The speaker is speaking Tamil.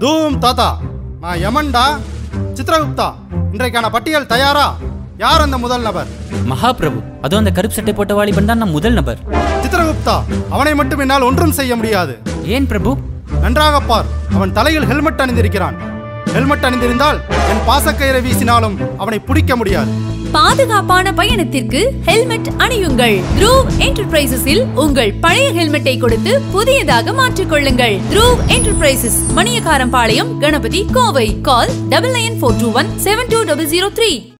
தூம் தாத்தா நான் யமன்டா சித்ரகுப்தா இன்றைக்கான பட்டியல் தயாரா யார் அந்த முதல் நபர் மகாபிரபு அதுவும் அந்த கருப்பு சட்டை போட்ட வாலிபன் தான் நான் முதல் நபர் சித்ரகுப்தா அவனை மட்டும் என்னால் ஒன்றும் செய்ய முடியாது ஏன் பிரபு நன்றாக பார் அவன் தலையில் ஹெல்மெட் அணிந்திருக்கிறான் ஹெல்மெட் அணிந்திருந்தால் என் பாசக்கயிறை வீசினாலும் அவனை பிடிக்க முடியாது பாதுகாப்பான பயணத்திற்கு ஹெல்மெட் அணியுங்கள் த்ரூவ் என்டர்பிரைசஸில் உங்கள் பழைய ஹெல்மெட்டை கொடுத்து புதியதாக மாற்றிக் கொள்ளுங்கள் Dhruv enterprises Maniyakkarampalayam Ganapathy Kovai call double nine four two one seven two double zero three